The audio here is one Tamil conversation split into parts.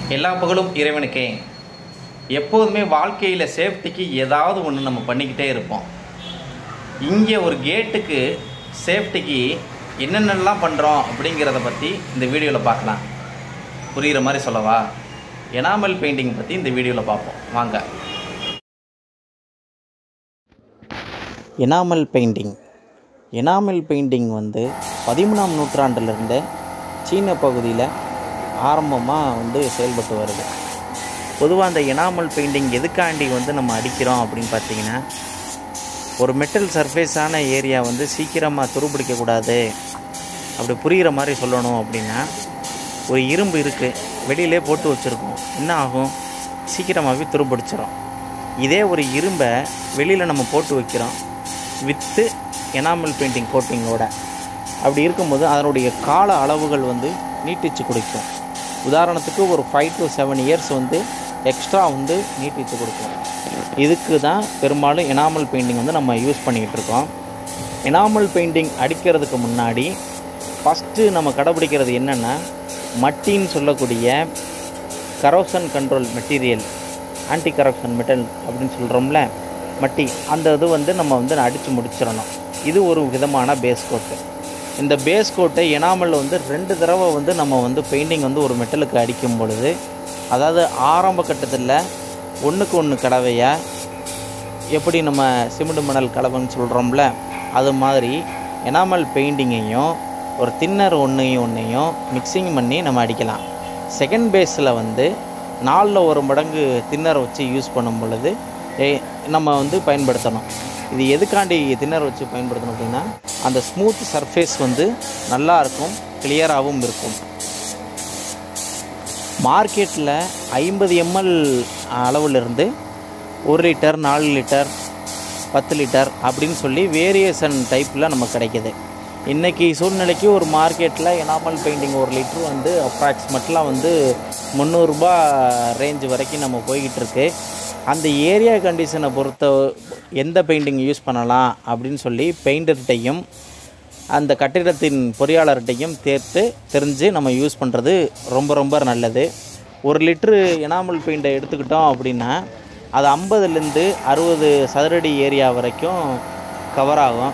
எல்லா புகழும் இறைவனுக்கே எப்போதுமே வாழ்க்கையில் சேஃப்டிக்கு ஏதாவது ஒன்று நம்ம பண்ணிக்கிட்டே இருப்போம் இங்கே ஒரு கேட்டுக்கு சேஃப்டிக்கு என்னென்னலாம் பண்ணுறோம் அப்படிங்கிறத பற்றி இந்த வீடியோவில் பார்க்கலாம் புரிகிற மாதிரி சொல்லவா எனாமல் பெயிண்டிங் பற்றி இந்த வீடியோவில் பார்ப்போம் வாங்க எனாமல் பெயிண்டிங் எனாமல் பெயிண்டிங் வந்து பதிமூணாம் நூற்றாண்டிலிருந்து சீன பகுதியில் ஆரம்பமாக வந்து செயல்பட்டு வருது பொதுவாக அந்த எனாமல் பெயிண்டிங் எதுக்காண்டி வந்து நம்ம அடிக்கிறோம் அப்படின்னு பார்த்தீங்கன்னா ஒரு மெட்டல் சர்ஃபேஸான ஏரியா வந்து சீக்கிரமாக துருப்பிடிக்கக்கூடாது அப்படி புரிகிற மாதிரி சொல்லணும் அப்படின்னா ஒரு இரும்பு இருக்குது வெளியிலே போட்டு வச்சுருக்கோம் என்ன ஆகும் சீக்கிரமாகவே துருப்பிடிச்சிடும் இதே ஒரு இரும்பை வெளியில் நம்ம போட்டு வைக்கிறோம் வித்து எனாமல் பெயிண்டிங் கோட்டிங்கோட அப்படி இருக்கும்போது அதனுடைய கால அளவுகள் வந்து நீட்டிச்சு கொடுக்கும் உதாரணத்துக்கு ஒரு ஃபைவ் டு செவன் இயர்ஸ் வந்து எக்ஸ்ட்ரா வந்து நீட்டித்து கொடுக்கும் இதுக்கு தான் பெரும்பாலும் எனாமல் பெயிண்டிங் வந்து நம்ம யூஸ் பண்ணிக்கிட்டு இருக்கோம் எனாமல் பெயிண்டிங் அடிக்கிறதுக்கு முன்னாடி ஃபஸ்ட்டு நம்ம கடைப்பிடிக்கிறது என்னென்னா மட்டின்னு சொல்லக்கூடிய corrosion control material anti corruption metal அப்படின்னு சொல்கிறோம்ல மட்டி அந்த இது வந்து நம்ம வந்து அடித்து முடிச்சிடணும் இது ஒரு விதமான பேஸ் கோட்டு இந்த பேஸ் கோட்டை எனாமல் வந்து ரெண்டு தடவை வந்து நம்ம வந்து பெயிண்டிங் வந்து ஒரு மெட்டலுக்கு அடிக்கும் பொழுது அதாவது ஆரம்ப கட்டத்தில் ஒன்றுக்கு ஒன்று கலவையாக எப்படி நம்ம சிமெண்ட் மணல் கலவைன்னு சொல்கிறோம்ல அது மாதிரி எனாமல் பெயிண்டிங்கையும் ஒரு தின்னர் ஒன்றையும் ஒன்றையும் மிக்சிங் பண்ணி நம்ம அடிக்கலாம் செகண்ட் பேஸில் வந்து நாலில் ஒரு மடங்கு தின்னரை வச்சு யூஸ் பண்ணும் பொழுது ஏ- நம்ம வந்து பயன்படுத்தணும் இது எதுக்காண்டி தின்னர் வச்சு பயன்படுத்தணும் அப்படின்னா அந்த ஸ்மூத் சர்ஃபேஸ் வந்து நல்லா இருக்கும் கிளியராகவும் இருக்கும் மார்க்கெட்டில் ஐம்பது எம்எல் அளவிலிருந்து ஒரு லிட்டர் நாலு லிட்டர் பத்து லிட்டர் அப்படின்னு சொல்லி வேரியேஷன் டைப்பில் நமக்கு கிடைக்கிது இன்றைக்கி சூழ்நிலைக்கு ஒரு மார்க்கெட்டில் எனாமல் பெயிண்டிங் ஒரு லிட்ரு வந்து அப்ராக்சிமேட்லாம் வந்து முந்நூறுரூபா ரேஞ்ச் வரைக்கும் நம்ம போய்கிட்டு இருக்கு அந்த ஏரியா கண்டிஷனை பொறுத்த எந்த பெயிண்டிங் யூஸ் பண்ணலாம் அப்படின்னு சொல்லி பெயிண்டர்கிட்டையும் அந்த கட்டிடத்தின் பொறியாளர்கிட்டையும் தேர்த்து தெரிஞ்சு நம்ம யூஸ் பண்ணுறது ரொம்ப ரொம்ப நல்லது ஒரு லிட்ரு எனாமல் பெயிண்டை எடுத்துக்கிட்டோம் அப்படின்னா அது ஐம்பதுலேருந்து அறுபது சதுரடி ஏரியா வரைக்கும் கவர் ஆகும்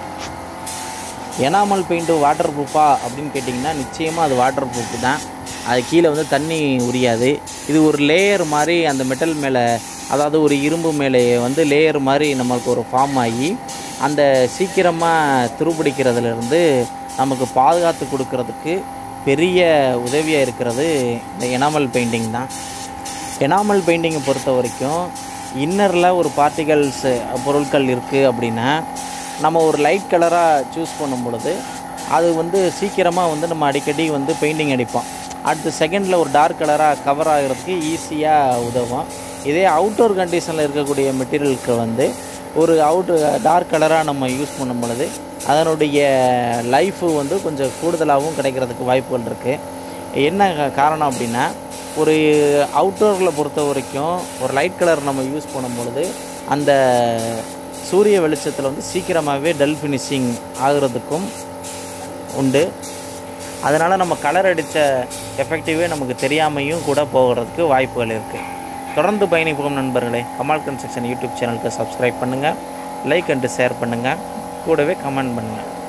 எனாமல் பெயிண்ட்டு வாட்டர் ப்ரூஃபா அப்படின்னு கேட்டிங்கன்னா நிச்சயமாக அது வாட்டர் ப்ரூஃப் தான் அது கீழே வந்து தண்ணி உரியாது இது ஒரு லேயர் மாதிரி அந்த மெட்டல் மேலே அதாவது ஒரு இரும்பு மேலே வந்து லேயர் மாதிரி நம்மளுக்கு ஒரு ஃபார்ம் ஆகி அந்த சீக்கிரமாக துருப்பிடிக்கிறதுலேருந்து நமக்கு பாதுகாத்து கொடுக்கறதுக்கு பெரிய உதவியாக இருக்கிறது இந்த எனாமல் பெயிண்டிங் தான் எனாமல் பெயிண்டிங்கை பொறுத்த வரைக்கும் இன்னரில் ஒரு பார்ட்டிகல்ஸ் பொருட்கள் இருக்குது அப்படின்னா நம்ம ஒரு லைட் கலராக சூஸ் பண்ணும் பொழுது அது வந்து சீக்கிரமாக வந்து நம்ம அடிக்கடி வந்து பெயிண்டிங் அடிப்போம் அடுத்த செகண்டில் ஒரு டார்க் கலராக கவர் ஆகிறதுக்கு ஈஸியாக உதவும் இதே அவுட்டோர் கண்டிஷனில் இருக்கக்கூடிய மெட்டீரியலுக்கு வந்து ஒரு அவுட் டார்க் கலராக நம்ம யூஸ் பண்ணும் பொழுது அதனுடைய லைஃபு வந்து கொஞ்சம் கூடுதலாகவும் கிடைக்கிறதுக்கு வாய்ப்புகள் இருக்குது என்ன கா- காரணம் அப்படின்னா ஒரு அவுட்டோரில் பொறுத்த வரைக்கும் ஒரு லைட் கலர் நம்ம யூஸ் பண்ணும் பொழுது அந்த சூரிய வெளிச்சத்தில் வந்து சீக்கிரமாகவே டல் ஃபினிஷிங் ஆகிறதுக்கும் உண்டு அதனால் நம்ம கலர் அடித்த எஃபெக்டிவே நமக்கு தெரியாமையும் கூட போகிறதுக்கு வாய்ப்புகள் இருக்குது தொடர்ந்து பயணிப்போம் நண்பர்களே கமால் கன்ஸ்ட்ரக்ஷன் யூடியூப் சேனலுக்கு சப்ஸ்கிரைப் பண்ணுங்கள் லைக் அண்டு ஷேர் பண்ணுங்கள் கூடவே கமெண்ட் பண்ணுங்கள்